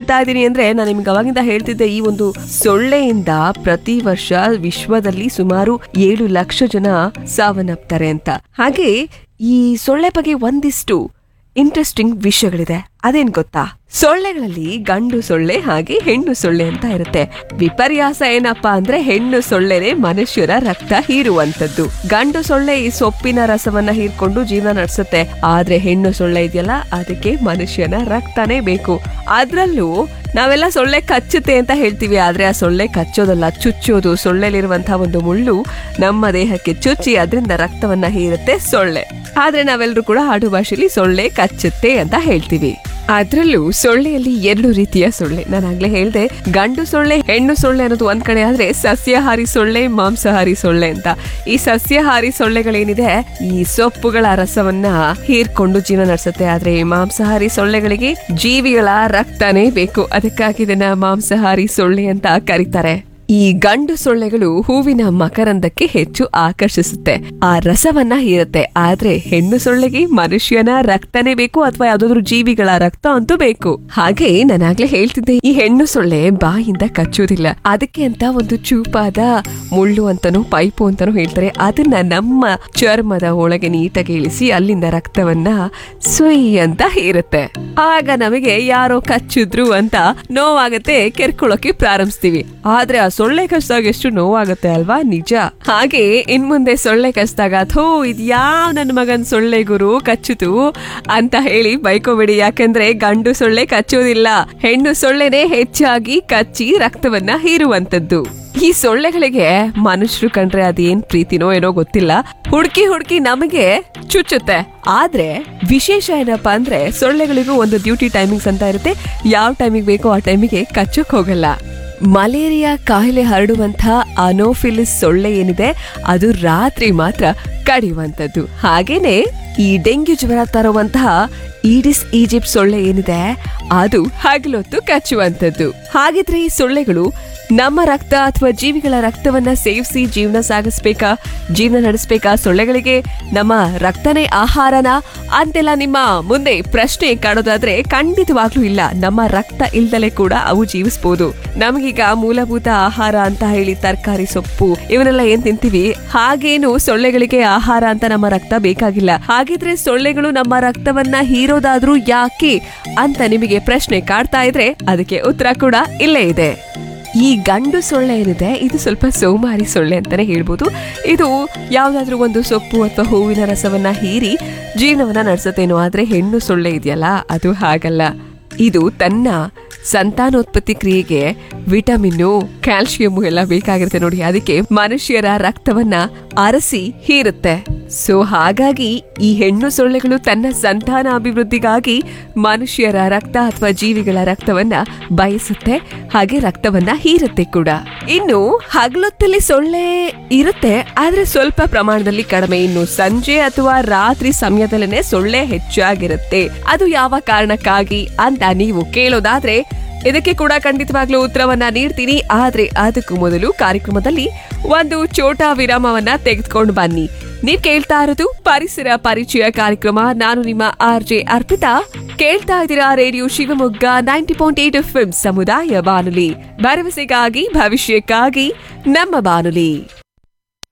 ಹೇಳ್ತಾ ಇದ್ದೀನಿ ಅಂದ್ರೆ ನಾನು ನಿಮ್ಗೆ ಅವಾಗಿಂದ ಹೇಳ್ತಿದ್ದೆ ಈ ಒಂದು ಸೊಳ್ಳೆಯಿಂದ ಪ್ರತಿ ವರ್ಷ ವಿಶ್ವದಲ್ಲಿ ಸುಮಾರು ಏಳು ಲಕ್ಷ ಜನ ಸಾವನ್ನಪ್ತಾರೆ ಅಂತ ಹಾಗೆ ಈ ಸೊಳ್ಳೆ ಬಗ್ಗೆ ಒಂದಿಷ್ಟು ಇಂಟ್ರೆಸ್ಟಿಂಗ್ ವಿಷಯಗಳಿದೆ ಅದೇನ್ ಗೊತ್ತಾ ಸೊಳ್ಳೆಗಳಲ್ಲಿ ಗಂಡು ಸೊಳ್ಳೆ ಹಾಗೆ ಹೆಣ್ಣು ಸೊಳ್ಳೆ ಅಂತ ಇರುತ್ತೆ ವಿಪರ್ಯಾಸ ಏನಪ್ಪಾ ಅಂದ್ರೆ ಹೆಣ್ಣು ಸೊಳ್ಳೆನೆ ಮನುಷ್ಯರ ರಕ್ತ ಹೀರುವಂತದ್ದು ಗಂಡು ಸೊಳ್ಳೆ ಈ ಸೊಪ್ಪಿನ ರಸವನ್ನ ಹೀರ್ಕೊಂಡು ಜೀವನ ನಡೆಸುತ್ತೆ ಆದ್ರೆ ಹೆಣ್ಣು ಸೊಳ್ಳೆ ಇದೆಯಲ್ಲ ಅದಕ್ಕೆ ಮನುಷ್ಯನ ರಕ್ತನೇ ಬೇಕು ಅದ್ರಲ್ಲೂ ನಾವೆಲ್ಲ ಸೊಳ್ಳೆ ಕಚ್ಚುತ್ತೆ ಅಂತ ಹೇಳ್ತೀವಿ ಆದ್ರೆ ಆ ಸೊಳ್ಳೆ ಕಚ್ಚೋದಲ್ಲ ಚುಚ್ಚೋದು ಸೊಳ್ಳೆಲಿರುವಂತಹ ಒಂದು ಮುಳ್ಳು ನಮ್ಮ ದೇಹಕ್ಕೆ ಚುಚ್ಚಿ ಅದರಿಂದ ರಕ್ತವನ್ನ ಹೀರುತ್ತೆ ಸೊಳ್ಳೆ ಆದ್ರೆ ನಾವೆಲ್ಲರೂ ಕೂಡ ಆಡು ಭಾಷೆಯಲ್ಲಿ ಸೊಳ್ಳೆ ಕಚ್ಚುತ್ತೆ ಅಂತ ಹೇಳ್ತೀವಿ ಅದ್ರಲ್ಲೂ ಸೊಳ್ಳೆಯಲ್ಲಿ ಎರಡು ರೀತಿಯ ಸೊಳ್ಳೆ ನಾನು ಆಗ್ಲೇ ಹೇಳ್ದೆ ಗಂಡು ಸೊಳ್ಳೆ ಹೆಣ್ಣು ಸೊಳ್ಳೆ ಅನ್ನೋದು ಒಂದ್ ಕಡೆ ಆದ್ರೆ ಸಸ್ಯಾಹಾರಿ ಸೊಳ್ಳೆ ಮಾಂಸಾಹಾರಿ ಸೊಳ್ಳೆ ಅಂತ ಈ ಸಸ್ಯಾಹಾರಿ ಸೊಳ್ಳೆಗಳೇನಿದೆ ಈ ಸೊಪ್ಪುಗಳ ರಸವನ್ನ ಹೀರ್ಕೊಂಡು ಜೀವನ ನಡೆಸುತ್ತೆ ಆದ್ರೆ ಈ ಮಾಂಸಾಹಾರಿ ಸೊಳ್ಳೆಗಳಿಗೆ ಜೀವಿಗಳ ರಕ್ತನೇ ಬೇಕು ಅದಕ್ಕಾಗಿ ಇದನ್ನ ಮಾಂಸಾಹಾರಿ ಸೊಳ್ಳೆ ಅಂತ ಕರೀತಾರೆ ಈ ಗಂಡು ಸೊಳ್ಳೆಗಳು ಹೂವಿನ ಮಕರಂದಕ್ಕೆ ಹೆಚ್ಚು ಆಕರ್ಷಿಸುತ್ತೆ ಆ ರಸವನ್ನ ಹೀರುತ್ತೆ ಆದ್ರೆ ಹೆಣ್ಣು ಸೊಳ್ಳೆಗೆ ಮನುಷ್ಯನ ರಕ್ತನೇ ಬೇಕು ಅಥವಾ ಯಾವ್ದಾದ್ರು ಜೀವಿಗಳ ರಕ್ತ ಅಂತೂ ಬೇಕು ಹಾಗೆ ನಾನಾಗ್ಲೇ ಹೇಳ್ತಿದ್ದೆ ಈ ಹೆಣ್ಣು ಸೊಳ್ಳೆ ಬಾಯಿಂದ ಕಚ್ಚೋದಿಲ್ಲ ಅದಕ್ಕೆ ಅಂತ ಒಂದು ಚೂಪಾದ ಮುಳ್ಳು ಅಂತಾನು ಪೈಪು ಅಂತಾನು ಹೇಳ್ತಾರೆ ಅದನ್ನ ನಮ್ಮ ಚರ್ಮದ ಒಳಗೆ ನೀಟಾಗಿ ಇಳಿಸಿ ಅಲ್ಲಿಂದ ರಕ್ತವನ್ನ ಸುಯ್ ಅಂತ ಹೀರುತ್ತೆ ಆಗ ನಮಗೆ ಯಾರೋ ಕಚ್ಚಿದ್ರು ಅಂತ ನೋವಾಗತ್ತೆ ಕೆರ್ಕೊಳ್ಳೋಕೆ ಪ್ರಾರಂಭಿಸ್ತೀವಿ ಆದ್ರೆ ಆ ಸೊಳ್ಳೆ ಕಚ್ಚಿದಾಗ ಎಷ್ಟು ನೋವಾಗುತ್ತೆ ಅಲ್ವಾ ನಿಜ ಹಾಗೆ ಇನ್ ಮುಂದೆ ಸೊಳ್ಳೆ ಕಚ್ಚಿದಾಗ ಥೋ ಇದು ಯಾವ ನನ್ನ ಮಗನ್ ಸೊಳ್ಳೆ ಗುರು ಕಚ್ಚಿತು ಅಂತ ಹೇಳಿ ಬೈಕೋಬೇಡಿ ಯಾಕಂದ್ರೆ ಗಂಡು ಸೊಳ್ಳೆ ಕಚ್ಚೋದಿಲ್ಲ ಹೆಣ್ಣು ಸೊಳ್ಳೆನೇ ಹೆಚ್ಚಾಗಿ ಕಚ್ಚಿ ರಕ್ತವನ್ನ ಹೀರುವಂತದ್ದು ಈ ಸೊಳ್ಳೆಗಳಿಗೆ ಮನುಷ್ಯರು ಕಂಡ್ರೆ ಅದೇನ್ ಪ್ರೀತಿನೋ ಏನೋ ಗೊತ್ತಿಲ್ಲ ಹುಡುಕಿ ಹುಡುಕಿ ನಮಗೆ ಚುಚ್ಚುತ್ತೆ ಆದ್ರೆ ವಿಶೇಷ ಏನಪ್ಪಾ ಅಂದ್ರೆ ಸೊಳ್ಳೆಗಳಿಗೂ ಒಂದು ಡ್ಯೂಟಿ ಟೈಮಿಂಗ್ಸ್ ಅಂತ ಇರುತ್ತೆ ಯಾವ ಟೈಮಿಗೆ ಬೇಕೋ ಆ ಟೈಮಿಗೆ ಕಚ್ಚಕ್ ಹೋಗಲ್ಲ ಮಲೇರಿಯಾ ಕಾಯಿಲೆ ಹರಡುವಂತ ಅನೋಫಿಲಿಸ್ ಸೊಳ್ಳೆ ಏನಿದೆ ಅದು ರಾತ್ರಿ ಮಾತ್ರ ಕಡಿಯುವಂತದ್ದು ಹಾಗೇನೆ ಈ ಡೆಂಗ್ಯೂ ಜ್ವರ ತರುವಂತಹ ಈಡಿಸ್ ಈಜಿಪ್ಟ್ ಸೊಳ್ಳೆ ಏನಿದೆ ಅದು ಹಗಲೊತ್ತು ಕಚ್ಚುವಂತದ್ದು ಹಾಗಿದ್ರೆ ಈ ಸೊಳ್ಳೆಗಳು ನಮ್ಮ ರಕ್ತ ಅಥವಾ ಜೀವಿಗಳ ರಕ್ತವನ್ನ ಸೇವಿಸಿ ಜೀವನ ಸಾಗಿಸ್ಬೇಕಾ ಜೀವನ ನಡೆಸ್ಬೇಕಾ ಸೊಳ್ಳೆಗಳಿಗೆ ನಮ್ಮ ರಕ್ತನೇ ಆಹಾರನ ಅಂತೆಲ್ಲ ನಿಮ್ಮ ಮುಂದೆ ಪ್ರಶ್ನೆ ಕಾಣೋದಾದ್ರೆ ಖಂಡಿತವಾಗ್ಲೂ ಇಲ್ಲ ನಮ್ಮ ರಕ್ತ ಇಲ್ದಲೆ ಕೂಡ ಅವು ಜೀವಿಸ್ಬೋದು ನಮಗೀಗ ಮೂಲಭೂತ ಆಹಾರ ಅಂತ ಹೇಳಿ ತರಕಾರಿ ಸೊಪ್ಪು ಇವನ್ನೆಲ್ಲ ಏನ್ ತಿಂತೀವಿ ಹಾಗೇನು ಸೊಳ್ಳೆಗಳಿಗೆ ಆಹಾರ ಅಂತ ನಮ್ಮ ರಕ್ತ ಬೇಕಾಗಿಲ್ಲ ಹಾಗಿದ್ರೆ ಸೊಳ್ಳೆಗಳು ನಮ್ಮ ರಕ್ತವನ್ನ ಹೀರೋದಾದ್ರೂ ಯಾಕೆ ಅಂತ ನಿಮಗೆ ಪ್ರಶ್ನೆ ಕಾಡ್ತಾ ಇದ್ರೆ ಅದಕ್ಕೆ ಉತ್ತರ ಕೂಡ ಇಲ್ಲೇ ಇದೆ ಈ ಗಂಡು ಸೊಳ್ಳೆ ಏನಿದೆ ಇದು ಸ್ವಲ್ಪ ಸೋಮಾರಿ ಸೊಳ್ಳೆ ಅಂತಾನೆ ಹೇಳ್ಬೋದು ಇದು ಯಾವ್ದಾದ್ರೂ ಒಂದು ಸೊಪ್ಪು ಅಥವಾ ಹೂವಿನ ರಸವನ್ನ ಹೀರಿ ಜೀವನವನ್ನ ನಡೆಸುತ್ತೇನೋ ಆದ್ರೆ ಹೆಣ್ಣು ಸೊಳ್ಳೆ ಇದೆಯಲ್ಲ ಅದು ಹಾಗಲ್ಲ ಇದು ತನ್ನ ಸಂತಾನೋತ್ಪತ್ತಿ ಕ್ರಿಯೆಗೆ ವಿಟಮಿನ್ನು ಕ್ಯಾಲ್ಸಿಯಂ ಎಲ್ಲ ಬೇಕಾಗಿರುತ್ತೆ ನೋಡಿ ಅದಕ್ಕೆ ಮನುಷ್ಯರ ರಕ್ತವನ್ನ ಅರಸಿ ಹೀರುತ್ತೆ ಸೊ ಹಾಗಾಗಿ ಈ ಹೆಣ್ಣು ಸೊಳ್ಳೆಗಳು ತನ್ನ ಸಂತಾನ ಅಭಿವೃದ್ಧಿಗಾಗಿ ಮನುಷ್ಯರ ರಕ್ತ ಅಥವಾ ಜೀವಿಗಳ ರಕ್ತವನ್ನ ಬಯಸುತ್ತೆ ಹಾಗೆ ರಕ್ತವನ್ನ ಹೀರುತ್ತೆ ಕೂಡ ಇನ್ನು ಹಗಲೊತ್ತಲ್ಲಿ ಸೊಳ್ಳೆ ಇರುತ್ತೆ ಆದ್ರೆ ಸ್ವಲ್ಪ ಪ್ರಮಾಣದಲ್ಲಿ ಕಡಿಮೆ ಇನ್ನು ಸಂಜೆ ಅಥವಾ ರಾತ್ರಿ ಸಮಯದಲ್ಲೇನೆ ಸೊಳ್ಳೆ ಹೆಚ್ಚಾಗಿರುತ್ತೆ ಅದು ಯಾವ ಕಾರಣಕ್ಕಾಗಿ ಅಂತ ನೀವು ಕೇಳೋದಾದ್ರೆ ಇದಕ್ಕೆ ಕೂಡ ಖಂಡಿತವಾಗ್ಲೂ ಉತ್ತರವನ್ನ ನೀಡ್ತೀನಿ ಆದ್ರೆ ಅದಕ್ಕೂ ಮೊದಲು ಕಾರ್ಯಕ್ರಮದಲ್ಲಿ ಒಂದು ಚೋಟ ವಿರಾಮವನ್ನ ತೆಗೆದುಕೊಂಡು ಬನ್ನಿ ನೀವ್ ಕೇಳ್ತಾ ಇರೋದು ಪರಿಸರ ಪರಿಚಯ ಕಾರ್ಯಕ್ರಮ ನಾನು ನಿಮ್ಮ ಆರ್ ಜೆ ಅರ್ಪಿತಾ ಕೇಳ್ತಾ ಇದ್ದೀರಾ radio Shivamogga ninety point eight F ಸಮುದಾಯ ಬಾನುಲಿ ಭರವಸೆಗಾಗಿ ಭವಿಷ್ಯಕ್ಕಾಗಿ ನಮ್ಮ ಬಾನುಲಿ